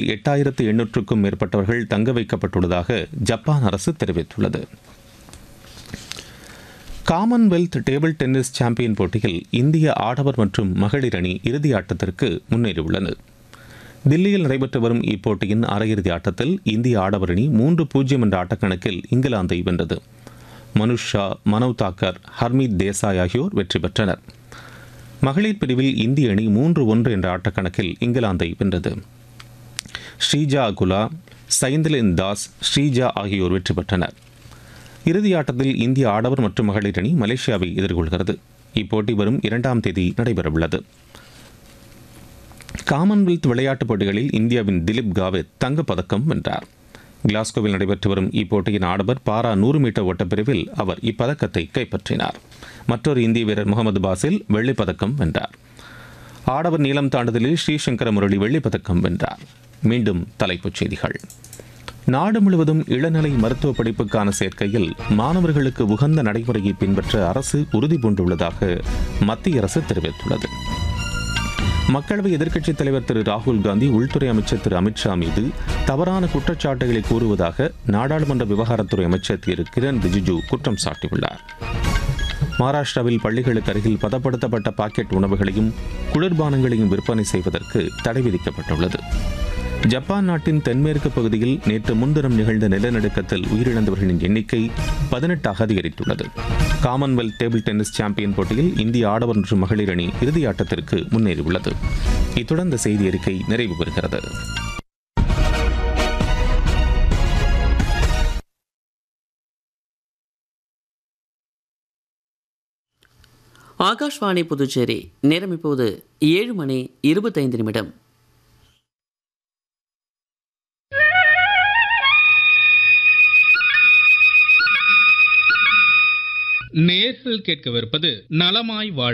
எட்டாயிரத்து எண்ணூற்றுக்கும் மேற்பட்டவர்கள் தங்க வைக்கப்பட்டுள்ளதாக ஜப்பான் அரசு தெரிவித்துள்ளது காமன்வெல்த் டேபிள் டென்னிஸ் சாம்பியன் போட்டியில் இந்திய ஆடவர் மற்றும் மகளிர் அணி இறுதி ஆட்டத்திற்கு முன்னேறியுள்ளது தில்லியில் நடைபெற்று வரும் இப்போட்டியின் அரையிறுதி ஆட்டத்தில் இந்திய ஆடவர் அணி மூன்று பூஜ்ஜியம் என்ற ஆட்டக்கணக்கில் இங்கிலாந்தை வென்றது மனுஷ் ஷா மனவ் தாக்கர் ஹர்மீத் தேசாய் ஆகியோர் வெற்றி பெற்றனர் மகளிர் பிரிவில் இந்திய அணி மூன்று ஒன்று என்ற ஆட்டக்கணக்கில் இங்கிலாந்தை வென்றது ஸ்ரீஜா குலா சைந்தலின் தாஸ் ஸ்ரீஜா ஆகியோர் வெற்றி பெற்றனர் இறுதி ஆட்டத்தில் இந்திய ஆடவர் மற்றும் மகளிர் அணி மலேசியாவை எதிர்கொள்கிறது இப்போட்டி வரும் இரண்டாம் தேதி நடைபெறவுள்ளது காமன்வெல்த் விளையாட்டுப் போட்டிகளில் இந்தியாவின் திலீப் காவித் தங்கப்பதக்கம் வென்றார் கிளாஸ்கோவில் நடைபெற்று வரும் இப்போட்டியின் ஆடவர் பாரா நூறு மீட்டர் ஓட்டப்பிரிவில் அவர் இப்பதக்கத்தை கைப்பற்றினார் மற்றொரு இந்திய வீரர் முகமது பாசில் வெள்ளிப் பதக்கம் வென்றார் ஆடவர் நீளம் தாண்டுதலில் ஸ்ரீசங்கர முரளி வெள்ளிப் பதக்கம் வென்றார் மீண்டும் தலைப்புச் செய்திகள் நாடு முழுவதும் இளநிலை மருத்துவ படிப்புக்கான சேர்க்கையில் மாணவர்களுக்கு உகந்த நடைமுறையை பின்பற்ற அரசு உறுதி பூண்டுள்ளதாக மத்திய அரசு தெரிவித்துள்ளது மக்களவை எதிர்க்கட்சித் தலைவர் திரு ராகுல் காந்தி உள்துறை அமைச்சர் திரு அமித்ஷா மீது தவறான குற்றச்சாட்டுகளை கூறுவதாக நாடாளுமன்ற விவகாரத்துறை அமைச்சர் திரு கிரண் ரிஜிஜு குற்றம் சாட்டியுள்ளார் மகாராஷ்டிராவில் பள்ளிகளுக்கு அருகில் பதப்படுத்தப்பட்ட பாக்கெட் உணவுகளையும் குளிர்பானங்களையும் விற்பனை செய்வதற்கு தடை விதிக்கப்பட்டுள்ளது ஜப்பான் நாட்டின் தென்மேற்கு பகுதியில் நேற்று முன்தினம் நிகழ்ந்த நிலநடுக்கத்தில் உயிரிழந்தவர்களின் எண்ணிக்கை பதினெட்டாக அதிகரித்துள்ளது காமன்வெல்த் டேபிள் டென்னிஸ் சாம்பியன் போட்டியில் இந்திய ஆடவர் மற்றும் மகளிர் அணி இறுதி ஆட்டத்திற்கு முன்னேறியுள்ளது இத்துடன் இந்த செய்தி அறிக்கை நிறைவு பெறுகிறது ஆகாஷ்வாணி புதுச்சேரி நேரம் இப்போது ஏழு மணி இருபத்தைந்து நிமிடம் நேர்கள் கேட்கவிருப்பது நலமாய் வாழ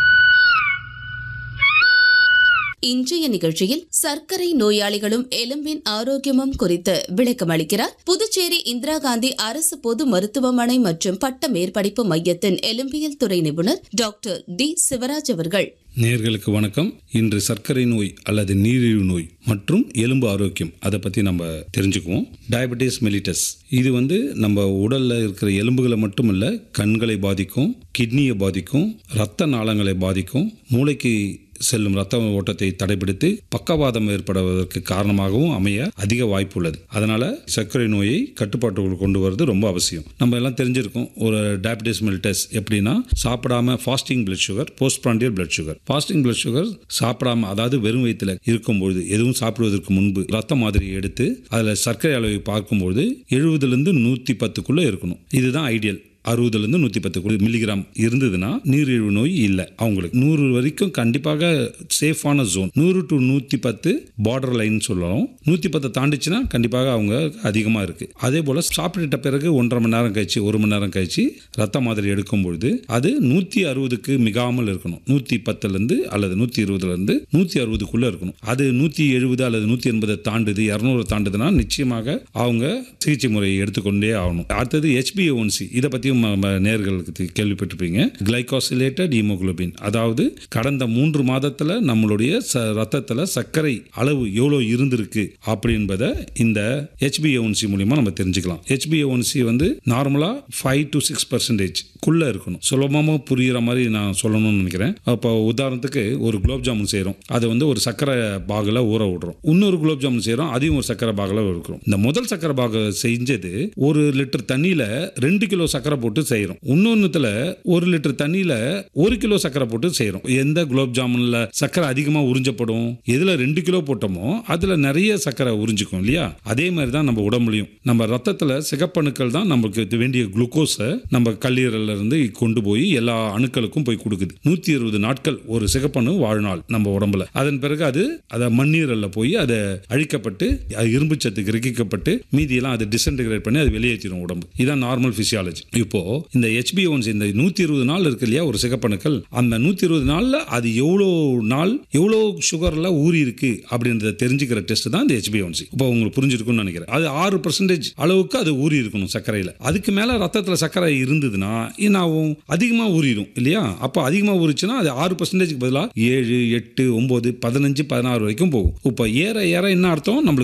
இன்றைய நிகழ்ச்சியில் சர்க்கரை நோயாளிகளும் எலும்பின் ஆரோக்கியமும் குறித்து விளக்கம் அளிக்கிறார் புதுச்சேரி இந்திரா காந்தி அரசு பொது மருத்துவமனை மற்றும் பட்ட மேற்படிப்பு மையத்தின் எலும்பியல் துறை நிபுணர் டாக்டர் டி சிவராஜ் அவர்கள் நேர்களுக்கு வணக்கம் இன்று சர்க்கரை நோய் அல்லது நீரிழிவு நோய் மற்றும் எலும்பு ஆரோக்கியம் அதை பற்றி நம்ம தெரிஞ்சுக்குவோம் டயபெட்டிஸ் மெலிட்டஸ் இது வந்து நம்ம உடலில் இருக்கிற எலும்புகளை மட்டும் இல்லை கண்களை பாதிக்கும் கிட்னியை பாதிக்கும் இரத்த நாளங்களை பாதிக்கும் மூளைக்கு செல்லும் ரத்த ஓட்டத்தை தடைபிடித்து பக்கவாதம் ஏற்படுவதற்கு காரணமாகவும் அமைய அதிக வாய்ப்பு உள்ளது அதனால சர்க்கரை நோயை கட்டுப்பாட்டுக்குள் கொண்டு வரது ரொம்ப அவசியம் நம்ம எல்லாம் தெரிஞ்சிருக்கோம் ஒரு டயபிட்டிஸ் மெல்டஸ் எப்படின்னா சாப்பிடாம fasting blood sugar post prandial blood sugar fasting blood sugar சாப்பிடாம அதாவது வெறும் வயிற்றுல இருக்கும்பொழுது எதுவும் சாப்பிடுவதற்கு முன்பு ரத்த மாதிரி எடுத்து அதில் சர்க்கரை அளவை பார்க்கும்போது எழுபதுலேருந்து நூற்றி பத்துக்குள்ளே இருக்கணும் இதுதான் ஐடியல் அறுபதுலேருந்து நூற்றி பத்து மில்லிகிராம் இருந்ததுன்னா நீரிழிவு நோய் இல்லை அவங்களுக்கு நூறு வரைக்கும் கண்டிப்பாக சேஃபான ஜோன் நூறு டு நூற்றி பத்து பார்டர் லைன் சொல்லலாம் நூற்றி பத்தை தாண்டிச்சுன்னா கண்டிப்பாக அவங்க அதிகமாக இருக்குது அதே போல் சாப்பிட்டுட்ட பிறகு ஒன்றரை மணி நேரம் கழிச்சு ஒரு மணி நேரம் கழிச்சு ரத்த மாதிரி எடுக்கும் பொழுது அது நூற்றி அறுபதுக்கு மிகாமல் இருக்கணும் நூற்றி பத்துலேருந்து அல்லது நூற்றி இருபதுலேருந்து நூற்றி அறுபதுக்குள்ளே இருக்கணும் அது நூற்றி எழுபது அல்லது நூற்றி எண்பதை தாண்டுது இரநூறு தாண்டுதுன்னா நிச்சயமாக அவங்க சிகிச்சை முறையை எடுத்துக்கொண்டே ஆகணும் அடுத்தது ஹெச்பிஓன்சி இதை பற்றியும் நம்ம நேர்களுக்கு கேள்விப்பட்டிருப்பீங்க கிளைகாசிலேட்டட் ஹீமோகுளோபின் அதாவது கடந்த மூன்று மாதத்தில் நம்மளுடைய ச ரத்தத்தில் சர்க்கரை அளவு எவ்வளோ இருந்திருக்கு அப்படின்பதை இந்த ஹெச்பிஓன்சி மூலிமா நம்ம தெரிஞ்சுக்கலாம் ஹெச்பிஓன்சி வந்து நார்மலாக ஃபைவ் டு சிக்ஸ் பர்சன்டேஜ் குள்ளே இருக்கணும் சுலபமாக புரிகிற மாதிரி நான் சொல்லணும்னு நினைக்கிறேன் அப்போ உதாரணத்துக்கு ஒரு குலோப் ஜாமுன் செய்கிறோம் அதை வந்து ஒரு சர்க்கரை பாகில் ஊற விடுறோம் இன்னொரு குலோப் ஜாமுன் செய்கிறோம் அதையும் ஒரு சர்க்கரை பாகில் இருக்கிறோம் இந்த முதல் சர்க்கரை பாக செஞ்சது ஒரு லிட்டர் தண்ணியில் ரெண்டு கிலோ சர்க்கரை போட்டு செய்கிறோம் இன்னொன்னுத்துல ஒரு லிட்டர் தண்ணியில் ஒரு கிலோ சர்க்கரை போட்டு செய்கிறோம் எந்த குலோப் ஜாமுனில் சர்க்கரை அதிகமாக உறிஞ்சப்படும் எதில் ரெண்டு கிலோ போட்டோமோ அதில் நிறைய சர்க்கரை உறிஞ்சிக்கும் இல்லையா அதே மாதிரி தான் நம்ம உடம்புலையும் நம்ம ரத்தத்தில் சிகப்பணுக்கள் தான் நமக்கு வேண்டிய குளுக்கோஸை நம்ம கல்லீரல்ல இருந்து கொண்டு போய் எல்லா அணுக்களுக்கும் போய் கொடுக்குது நூற்றி இருபது நாட்கள் ஒரு சிகப்பணு வாழ்நாள் நம்ம உடம்புல அதன் பிறகு அது அதை மண்ணீரல்ல போய் அதை அழிக்கப்பட்டு அது இரும்பு சத்து கிரகிக்கப்பட்டு மீதியெல்லாம் அதை டிசன்டிகிரேட் பண்ணி அது வெளியேற்றிடும் உடம்பு இதான் நார்மல் பிசியாலஜி இப்போ இந்த ஹெச்பிஓன்ஸ் இந்த நூற்றி இருபது நாள் இருக்கு இல்லையா ஒரு சிகப்பணுக்கள் அந்த நூற்றி இருபது நாளில் அது எவ்வளோ நாள் எவ்வளோ சுகரில் ஊறி இருக்கு அப்படின்றத தெரிஞ்சுக்கிற டெஸ்ட் தான் இந்த ஹெச்பிஓன்சி இப்போ உங்களுக்கு புரிஞ்சிருக்கும்னு நினைக்கிறேன் அது ஆறு பர்சன்டேஜ் அளவுக்கு அது ஊறி இருக்கணும் சர்க்கரையில் அதுக்கு மேலே ரத்தத்தில் சர்க்கரை இருந்ததுன்னா என்னாகும் அதிகமாக ஊறிடும் இல்லையா அப்போ அதிகமாக ஊறிச்சுன்னா அது ஆறு பர்சன்டேஜ்க்கு பதிலாக ஏழு எட்டு ஒம்பது பதினஞ்சு பதினாறு வரைக்கும் போகும் இப்போ ஏற ஏற என்ன அர்த்தம் நம்மளுக்கு